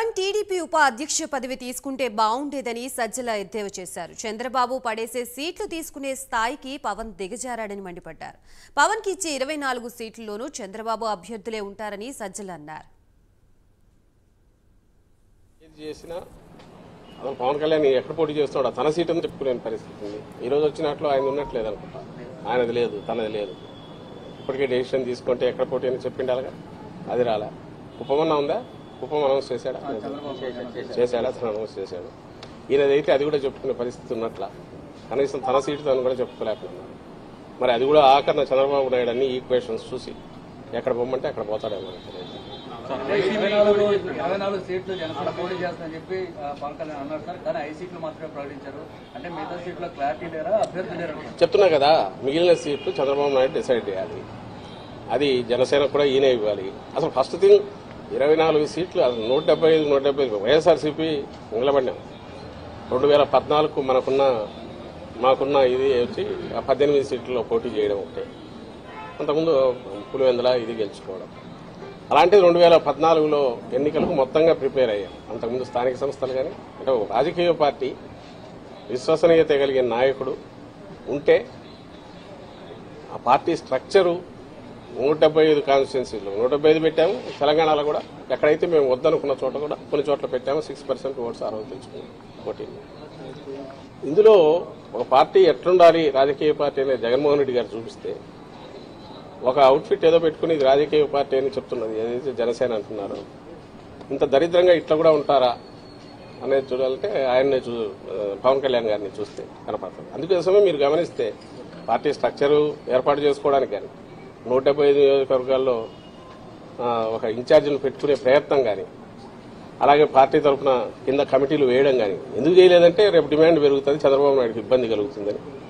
Pawan TDP ఉప అధ్యక్ష పదవి తీసుకుంటే బాగుండేదని సజ్జల ఎద్దేవా చేశారు చంద్రబాబు పడేసే సీట్లు తీసుకునే స్థాయికి పవన్ దిగజారాడని మండిపడ్డారు పవన్ కి ఇచ్చే ఇరవై నాలుగు సీట్లలోనూ చంద్రబాబు అభ్యర్థులే ఉంటారని సజ్జల అన్నారు ఏది చేసినా అసలు పవన్ కళ్యాణ్ ఎక్కడ పోటీ చేస్తున్నాడు తన సీట్ అని చెప్పుకునే పరిస్థితి ఉంది ఈ రోజు వచ్చినట్లు ఆయన ఉన్నట్లేదు అనుకుంటా ఆయనది లేదు తనది లేదు ఇప్పటికే డెసిషన్ తీసుకుంటే ఎక్కడ పోటీ అని చెప్పిండి అలాగా అది రాలే కుప్పమన్నా ఉందా కుప్పం అనౌన్స్ చేశాడా చేశాడా అతను అనౌన్స్ చేశాడు ఈయనదైతే అది కూడా చెప్పుకునే పరిస్థితి ఉన్నట్ల కనీసం తన సీటు తను కూడా చెప్పుకోలేకపోతున్నాడు మరి అది కూడా ఆఖరణ చంద్రబాబు నాయుడు అన్ని ఈక్వేషన్స్ చూసి ఎక్కడ పొమ్మంటే అక్కడ పోతాడేమో నాకు తెలియదు. ఇరవై నాలుగు ఇరవై నాలుగు సీట్లు జనసేన పోటీ చేస్తుందని చెప్పి ఆ, పవన్ కళ్యాణ్ అన్నారు సార్ కానీ ఐదు సీట్లు మాత్రమే ప్రకటించారు అంటే మిగతా సీట్లో క్లారిటీ లేరా అభ్యర్థి లేరా చెప్తున్నా కదా మిగిలిన సీట్లు చంద్రబాబు నాయుడు డిసైడ్ చేయాలి అది జనసేన కూడా ఈయన ఇవ్వాలి అసలు ఫస్ట్ థింగ్ ఇరవై నాలుగు సీట్లు అసలు నూట డెబ్బై ఐదు నూట డెబ్బై ఐదు వైఎస్ఆర్సీపీ నిలబడినాం రెండు వేల పద్నాలుగు మనకున్న మాకున్న ఇది వచ్చి ఆ పద్దెనిమిది సీట్లలో పోటీ చేయడం ఒకటే అంతకుముందు పులివెందుల ఇది గెలుచుకోవడం అలాంటిది రెండు వేల పద్నాలుగులో ఎన్నికలకు మొత్తంగా ప్రిపేర్ అయ్యాం అంతకుముందు స్థానిక సంస్థలు కానీ అంటే ఒక రాజకీయ పార్టీ విశ్వసనీయత కలిగిన నాయకుడు ఉంటే ఆ పార్టీ స్ట్రక్చరు నూట డెబ్బై ఐదు కాన్స్టిట్యున్సీలు నూట డెబ్బై ఐదు పెట్టాము తెలంగాణలో కూడా ఎక్కడైతే మేము వద్దనుకున్న చోట కూడా కొన్ని చోట్ల పెట్టాము సిక్స్ పర్సెంట్ ఓట్స్ ఆ రోజు తెచ్చుకున్నాం పోటీ ఇందులో ఒక పార్టీ ఎట్లుండాలి రాజకీయ పార్టీ అనేది జగన్మోహన్ రెడ్డి గారు చూపిస్తే ఒక అవుట్ఫిట్ ఏదో పెట్టుకుని ఇది రాజకీయ పార్టీ అని చెప్తున్నది ఏదైతే జనసేన అంటున్నారు ఇంత దరిద్రంగా ఇట్లా కూడా ఉంటారా అనేది చూడాలంటే ఆయన్ని చూ ఆ, పవన్ కళ్యాణ్ గారిని చూస్తే కనపడుతుంది అందుకోసమే మీరు గమనిస్తే పార్టీ స్ట్రక్చరు ఏర్పాటు చేసుకోవడానికి కానీ నూట డెబ్బై ఐదు నియోజకవర్గాల్లో ఆ, ఒక ఇన్ఛార్జీలు పెట్టుకునే ప్రయత్నం కానీ అలాగే పార్టీ తరఫున కింద కమిటీలు వేయడం కానీ ఎందుకు చేయలేదంటే రేపు డిమాండ్ పెరుగుతుంది చంద్రబాబు నాయుడుకి ఇబ్బంది కలుగుతుందని